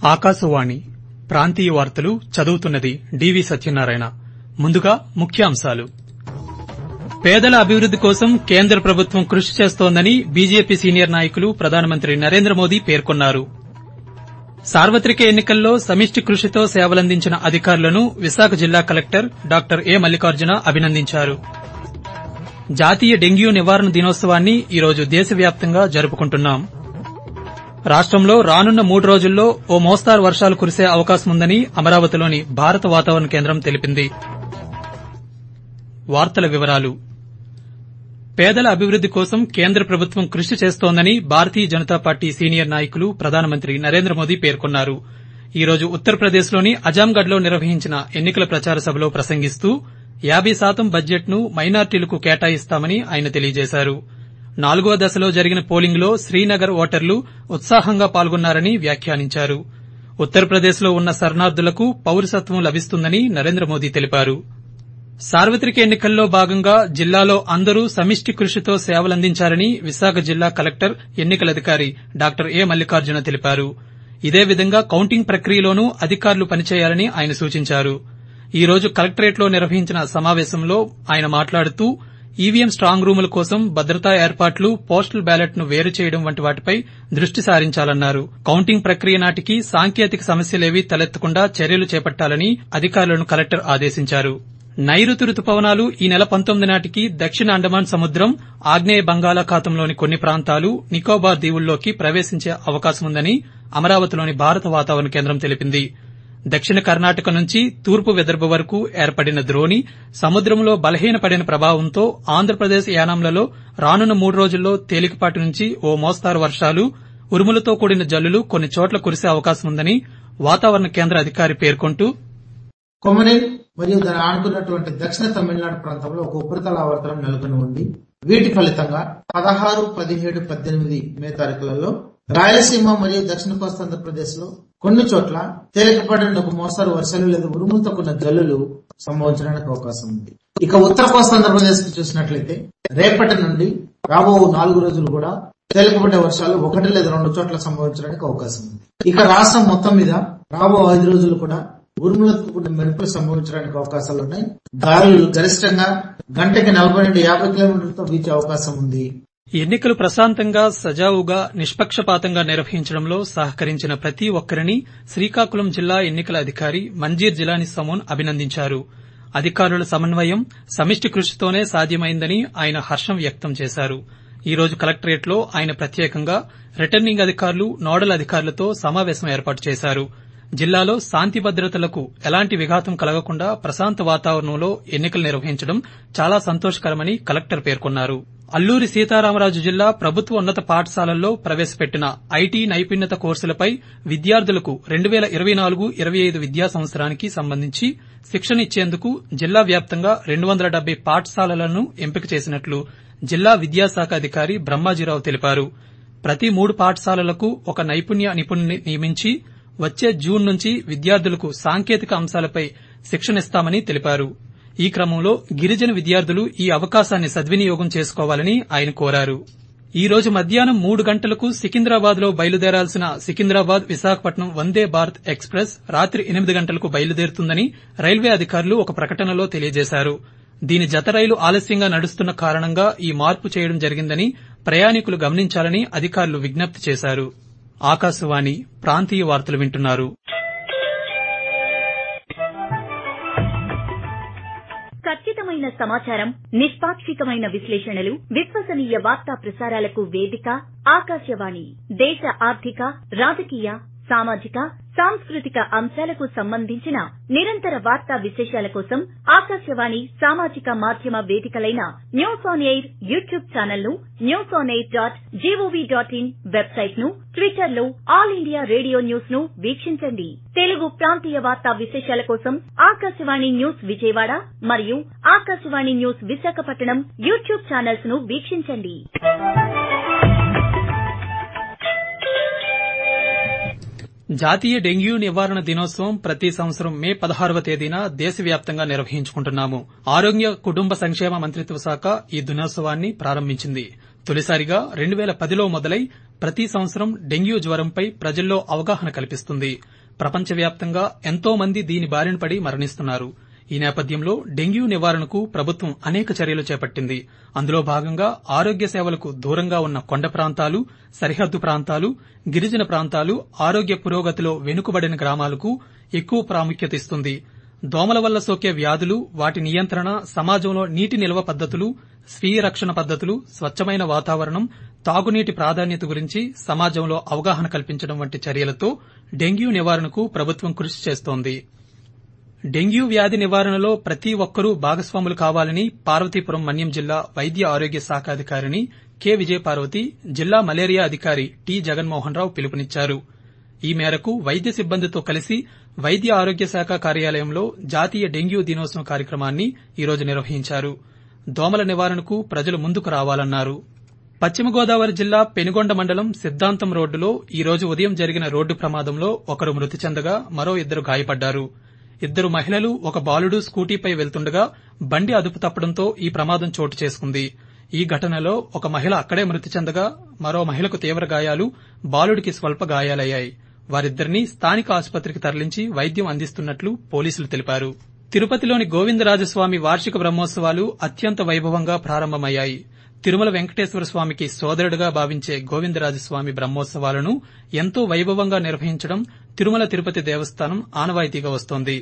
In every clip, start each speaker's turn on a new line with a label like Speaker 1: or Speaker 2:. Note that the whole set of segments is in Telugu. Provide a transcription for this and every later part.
Speaker 1: ఆకాశవాణి ప్రాంతీయ వార్తలు చదువుతున్నది డివి సత్యనారాయణ ముందుగా ముఖ్యాంశాలు పేదల అభివృద్ది కోసం కేంద్ర ప్రభుత్వం కృషి చేస్తోందని బీజేపీ సీనియర్ నాయకులు ప్రధానమంత్రి నరేంద్ర మోదీ పేర్కొన్నారు సార్వత్రిక ఎన్నికల్లో సమిష్టి కృషితో సేవలందించిన అధికారులను విశాఖ జిల్లా కలెక్టర్ డాక్టర్ ఏ మల్లికార్జున అభినందించారు జాతీయ డెంగ్యూ నివారణ దినోత్సవాన్ని ఈరోజు దేశవ్యాప్తంగా జరుపుకుంటున్నాం రాష్టంలో రానున్న మూడు రోజుల్లో ఓ మోస్తారు వర్షాలు కురిసే అవకాశముందని అమరావతిలోని భారత వాతావరణ కేంద్రం తెలిపింది వార్తల వివరాలు పేదల అభివృద్ది కోసం కేంద్ర ప్రభుత్వం కృషి చేస్తోందని భారతీయ జనతా పార్టీ సీనియర్ నాయకులు ప్రధానమంత్రి నరేంద్ర మోదీ పేర్కొన్నారు ఈ రోజు ఉత్తరప్రదేశ్లోని అజాంగఢ్లో నిర్వహించిన ఎన్నికల ప్రచార సభలో ప్రసంగిస్తూ యాబై శాతం బడ్జెట్ను మైనార్టీలకు కేటాయిస్తామని ఆయన తెలియజేశారు నాలుగో దశలో జరిగిన పోలింగ్లో శ్రీనగర్ ఓటర్లు ఉత్సాహంగా పాల్గొన్నారని వ్యాఖ్యానించారు ఉత్తరప్రదేశ్లో ఉన్న శరణార్థులకు పౌరసత్వం లభిస్తుందని నరేంద్ర మోదీ తెలిపారు సార్వత్రిక ఎన్నికల్లో భాగంగా జిల్లాలో అందరూ సమిష్టి కృషితో సేవలందించారని విశాఖ జిల్లా కలెక్టర్ ఎన్నికల అధికారి డాక్టర్ ఏ మల్లికార్జున తెలిపారు ఇదే విధంగా కౌంటింగ్ ప్రక్రియలోనూ అధికారులు పనిచేయాలని ఆయన సూచించారు ఈ రోజు కలెక్టరేట్లో నిర్వహించిన సమావేశంలో ఆయన మాట్లాడుతూ ఈవీఎం స్టాంగ్ రూముల కోసం భద్రతా ఏర్పాట్లు పోస్టల్ బ్యాలెట్ ను వేరు చేయడం వంటి వాటిపై దృష్టి సారించాలన్నారు కౌంటింగ్ ప్రక్రియ నాటికి సాంకేతిక సమస్యలేవీ తలెత్తకుండా చర్యలు చేపట్టాలని అధికారులను కలెక్టర్ ఆదేశించారు నైరుతి రుతుపవనాలు ఈ నెల పంతొమ్మిది నాటికి దక్షిణ అండమాన్ సముద్రం ఆగ్నేయ బంగాళాఖాతంలోని కొన్ని ప్రాంతాలు నికోబార్ దీవుల్లోకి ప్రవేశించే అవకాశముందని అమరావతిలోని భారత వాతావరణ కేంద్రం తెలిపింది దక్షిణ కర్ణాటక నుంచి తూర్పు విదర్భ వరకు ఏర్పడిన ద్రోణి సముద్రంలో బలహీనపడిన ప్రభావంతో ఆంధ్రప్రదేశ్ యానాంలలో రానున్న మూడు రోజుల్లో తేలికపాటి నుంచి ఓ మోస్తారు వర్షాలు ఉరుములతో కూడిన జల్లులు కొన్ని చోట్ల కురిసే అవకాశముందని వాతావరణ కేంద్ర అధికారి పేర్కొంటూ
Speaker 2: కొమరిన్ మరియు దాని ఆనుకున్నటువంటి దక్షిణ తమిళనాడు ప్రాంతంలో ఒక ఉపరితల ఆవర్తనం నెలకొని ఉంది వీటి ఫలితంగా పదహారు పదిహేడు పద్దెనిమిది మే తారీఖులలో రాయలసీమ మరియు దక్షిణ కోస్తాంధ్రప్రదేశ్ లో కొన్ని చోట్ల తేలికపడిన ఒక మోస్తారు వర్షాలు లేదా ఉరుములతో కూడిన జల్లులు సంభవించడానికి అవకాశం ఉంది ఇక ఉత్తర కోస్తాంధ్రప్రదేశ్ కు చూసినట్లయితే రేపటి నుండి రాబో నాలుగు రోజులు కూడా తేలికపడే వర్షాలు ఒకటి లేదా రెండు చోట్ల సంభవించడానికి అవకాశం ఉంది ఇక రాష్ట్రం మొత్తం మీద రాబో ఐదు రోజులు కూడా ఉరుములతో కూడిన మెరుపులు సంభవించడానికి అవకాశాలు ఉన్నాయి గాలులు గరిష్టంగా గంటకి నలభై నుండి యాభై కిలోమీటర్లతో వీచే అవకాశం ఉంది
Speaker 1: ఎన్నికలు ప్రశాంతంగా సజావుగా నిష్పక్షపాతంగా నిర్వహించడంలో సహకరించిన ప్రతి ఒక్కరిని శ్రీకాకుళం జిల్లా ఎన్నికల అధికారి మంజీర్ జిలాని సమోన్ అభినందించారు అధికారుల సమన్వయం సమిష్టి కృషితోనే సాధ్యమైందని ఆయన హర్షం వ్యక్తం చేశారు ఈ రోజు కలెక్టరేట్లో ఆయన ప్రత్యేకంగా రిటర్నింగ్ అధికారులు నోడల్ అధికారులతో సమావేశం ఏర్పాటు చేశారు జిల్లాలో శాంతి భద్రతలకు ఎలాంటి విఘాతం కలగకుండా ప్రశాంత వాతావరణంలో ఎన్నికలు నిర్వహించడం చాలా సంతోషకరమని కలెక్టర్ పేర్కొన్నారు అల్లూరి సీతారామరాజు జిల్లా ప్రభుత్వ ఉన్నత పాఠశాలల్లో ప్రవేశపెట్టిన ఐటీ నైపుణ్యత కోర్సులపై విద్యార్థులకు రెండు పేల ఇరవై నాలుగు ఇరవై ఐదు విద్యా సంవత్సరానికి సంబంధించి శిక్షణ ఇచ్చేందుకు జిల్లా వ్యాప్తంగా రెండు వందల డెబ్బై పాఠశాలలను ఎంపిక చేసినట్లు జిల్లా విద్యాశాఖ అధికారి బ్రహ్మాజీరావు తెలిపారు ప్రతి మూడు పాఠశాలలకు ఒక నైపుణ్య నిపుణుని నియమించి వచ్చే జూన్ నుంచి విద్యార్థులకు సాంకేతిక అంశాలపై శిక్షణిస్తామని తెలిపారు ఈ క్రమంలో గిరిజన విద్యార్థులు ఈ అవకాశాన్ని సద్వినియోగం చేసుకోవాలని ఆయన కోరారు ఈ రోజు మధ్యాహ్నం మూడు గంటలకు సికింద్రాబాద్ లో బయలుదేరాల్సిన సికింద్రాబాద్ విశాఖపట్నం వందే భారత్ ఎక్స్ప్రెస్ రాత్రి ఎనిమిది గంటలకు బయలుదేరుతుందని రైల్వే అధికారులు ఒక ప్రకటనలో తెలియజేశారు దీని జత రైలు ఆలస్యంగా నడుస్తున్న కారణంగా ఈ మార్పు చేయడం జరిగిందని ప్రయాణికులు గమనించాలని అధికారులు విజ్ఞప్తి చేశారు ఆకాశవాణి ప్రాంతీయ వార్తలు వింటున్నారు
Speaker 3: ఖచ్చితమైన సమాచారం నిష్పాక్షికమైన విశ్లేషణలు విశ్వసనీయ వార్తా ప్రసారాలకు వేదిక ఆకాశవాణి దేశ ఆర్థిక రాజకీయ సామాజిక సాంస్కృతిక అంశాలకు సంబంధించిన నిరంతర వార్తా విశేషాల కోసం ఆకాశవాణి సామాజిక మాధ్యమ వేదికలైన news on air YouTube channel ను news on air dot G O V dot in website ను ట్విట్టర్ లో ఆల్ ఇండియా రేడియో న్యూస్ ను వీక్షించండి తెలుగు ప్రాంతీయ వార్తా విశేషాల కోసం ఆకాశవాణి న్యూస్ విజయవాడ మరియు Akashvani news Visakhapatnam YouTube channels ను వీక్షించండి
Speaker 1: జాతీయ డెంగ్యూ నివారణ దినోత్సవం ప్రతి సంవత్సరం మే పదహారవ తేదీన దేశవ్యాప్తంగా నిర్వహించుకుంటున్నాము ఆరోగ్య కుటుంబ సంక్షేమ మంత్రిత్వ శాఖ ఈ దినోత్సవాన్ని ప్రారంభించింది తొలిసారిగా రెండు పేల పదిలో మొదలై ప్రతి సంవత్సరం డెంగ్యూ జ్వరంపై ప్రజల్లో అవగాహన కల్పిస్తుంది ప్రపంచవ్యాప్తంగా ఎంతో మంది దీని బారిన పడి మరణిస్తున్నారు ఈ నేపథ్యంలో డెంగ్యూ నివారణకు ప్రభుత్వం అనేక చర్యలు చేపట్టింది అందులో భాగంగా ఆరోగ్య సేవలకు దూరంగా ఉన్న కొండ ప్రాంతాలు సరిహద్దు ప్రాంతాలు గిరిజన ప్రాంతాలు ఆరోగ్య పురోగతిలో వెనుకబడిన గ్రామాలకు ఎక్కువ ప్రాముఖ్యత ఇస్తుంది దోమల వల్ల సోకే వ్యాధులు వాటి నియంత్రణ సమాజంలో నీటి నిల్వ పద్దతులు స్వీయ రక్షణ పద్దతులు స్వచ్చమైన వాతావరణం తాగునీటి ప్రాధాన్యత గురించి సమాజంలో అవగాహన కల్పించడం వంటి చర్యలతో డెంగ్యూ నివారణకు ప్రభుత్వం కృషి చేస్తోంది డెంగ్యూ వ్యాధి నివారణలో ప్రతి ఒక్కరూ భాగస్వాములు కావాలని పార్వతీపురం మన్యం జిల్లా వైద్య ఆరోగ్య శాఖ అధికారిని కె విజయపార్వతి జిల్లా మలేరియా అధికారి టి జగన్మోహన్ రావు పిలుపునిచ్చారు ఈ మేరకు వైద్య సిబ్బందితో కలిసి వైద్య ఆరోగ్య శాఖ కార్యాలయంలో జాతీయ డెంగ్యూ దినోత్సవం కార్యక్రమాన్ని ఈరోజు నిర్వహించారు దోమల నివారణకు ప్రజలు ముందుకు రావాలన్నారు పశ్చిమ గోదావరి జిల్లా పెనుగొండ మండలం సిద్దాంతం రోడ్డులో ఈ రోజు ఉదయం జరిగిన రోడ్డు ప్రమాదంలో ఒకరు మృతి చెందగా మరో ఇద్దరు గాయపడ్డారు ఇద్దరు మహిళలు ఒక బాలుడు స్కూటీపై వెళ్తుండగా బండి అదుపు తప్పడంతో ఈ ప్రమాదం చోటు చేసుకుంది ఈ ఘటనలో ఒక మహిళ అక్కడే మృతి చెందగా మరో మహిళకు తీవ్ర గాయాలు బాలుడికి స్వల్ప గాయాలయ్యాయి వారిద్దరినీ స్థానిక ఆసుపత్రికి తరలించి వైద్యం అందిస్తున్నట్లు పోలీసులు తెలిపారు తిరుపతిలోని గోవిందరాజస్వామి వార్షిక బ్రహ్మోత్సవాలు అత్యంత వైభవంగా ప్రారంభమయ్యాయి తిరుమల వెంకటేశ్వర స్వామికి సోదరుడుగా భావించే గోవిందరాజస్వామి బ్రహ్మోత్సవాలను ఎంతో వైభవంగా నిర్వహించడం తిరుమల తిరుపతి దేవస్థానం ఆనవాయితీగా వస్తోంది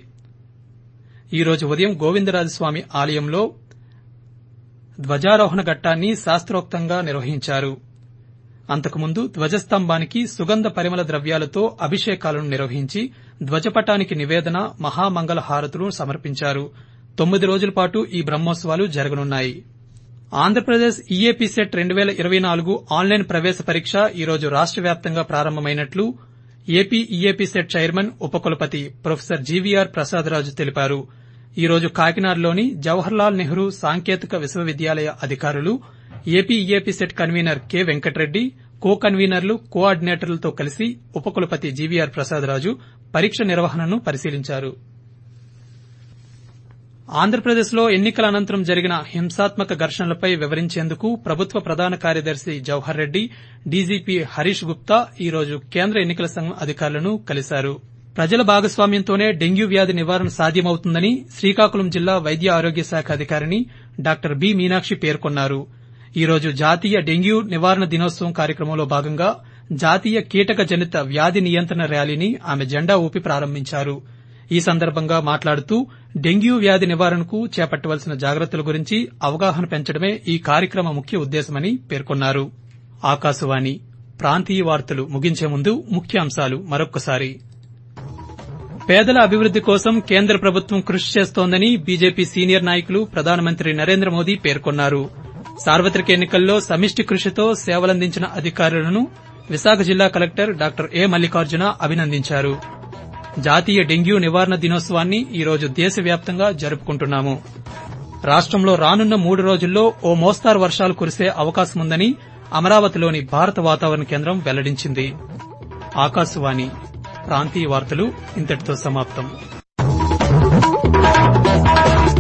Speaker 1: ఈ రోజు ఉదయం గోవిందరాజస్వామి ఆలయంలో ధ్వజారోహణ ఘట్టాన్ని శాస్త్రోక్తంగా నిర్వహించారు అంతకుముందు ధ్వజస్తంభానికి సుగంధ పరిమళ ద్రవ్యాలతో అభిషేకాలను నిర్వహించి ధ్వజపటానికి నివేదన మహామంగళ హారతులు సమర్పించారు తొమ్మిది రోజుల పాటు ఈ బ్రహ్మోత్సవాలు జరగనున్నాయి ఆంధ్రప్రదేశ్ ఈఏపీ సెట్ రెండు వేల ఇరవై నాలుగు ఆన్లైన్ ప్రవేశ పరీక్ష ఈ రోజు రాష్ట వ్యాప్తంగా ప్రారంభమైనట్లు ఏపీ ఈఏపీ సెట్ చైర్మన్ ఉపకులపతి ప్రొఫెసర్ జీవీఆర్ ప్రసాదరాజు తెలిపారు ఈ రోజు కాకినాడలోని జవహర్లాల్ నెహ్రూ సాంకేతిక విశ్వవిద్యాలయ అధికారులు AP EAP CET convener K Venkatareddy co కన్వీనర్లు కోఆర్డినేటర్లతో కలిసి ఉపకులపతి జీవీఆర్ ప్రసాదరాజు పరీక్ష నిర్వహణను పరిశీలించారు ఆంధ్రప్రదేశ్లో ఎన్నికల అనంతరం జరిగిన హింసాత్మక ఘర్షణలపై వివరించేందుకు ప్రభుత్వ ప్రధాన కార్యదర్శి జవహర్ రెడ్డి డీజీపీ హరీష్ గుప్తా ఈ రోజు కేంద్ర ఎన్నికల సంఘం అధికారులను కలిశారు ప్రజల భాగస్వామ్యంతోనే డెంగ్యూ వ్యాధి నివారణ సాధ్యమవుతుందని శ్రీకాకుళం జిల్లా వైద్య ఆరోగ్య శాఖ అధికారిని డాక్టర్ బి మీనాక్షి పేర్కొన్నారు ఈ రోజు జాతీయ డెంగ్యూ నివారణ దినోత్సవం కార్యక్రమంలో భాగంగా జాతీయ కీటక జనిత వ్యాధి నియంత్రణ ర్యాలీని ఆమె జెండా ఊపి ప్రారంభించారు ఈ సందర్భంగా మాట్లాడుతూ డెంగ్యూ వ్యాధి నివారణకు చేపట్టవలసిన జాగ్రత్తల గురించి అవగాహన పెంచడమే ఈ కార్యక్రమ ముఖ్య ఉద్దేశమని పేర్కొన్నారు ఆకాశవాణి ప్రాంతీయ వార్తలు ముగించే ముందు ముఖ్యాంశాలు మరొక్కసారి పేదల అభివృద్ది కోసం కేంద్ర ప్రభుత్వం కృషి చేస్తోందని బీజేపీ సీనియర్ నాయకులు ప్రధానమంత్రి నరేంద్ర మోదీ పేర్కొన్నారు సార్వత్రిక ఎన్నికల్లో సమిష్టి కృషితో సేవలందించిన అధికారులను విశాఖ జిల్లా కలెక్టర్ డాక్టర్ ఏ మల్లికార్జున అభినందించారు జాతీయ డెంగ్యూ నివారణ దినోత్సవాన్ని ఈ రోజు దేశవ్యాప్తంగా జరుపుకుంటున్నాము రాష్టంలో రానున్న మూడు రోజుల్లో ఓ మోస్తారు వర్షాలు కురిసే అవకాశముందని అమరావతిలోని భారత వాతావరణ కేంద్రం వెల్లడించింది ఆకాశవాణి ప్రాంతీయ వార్తలు ఇంతటితో సమాప్తం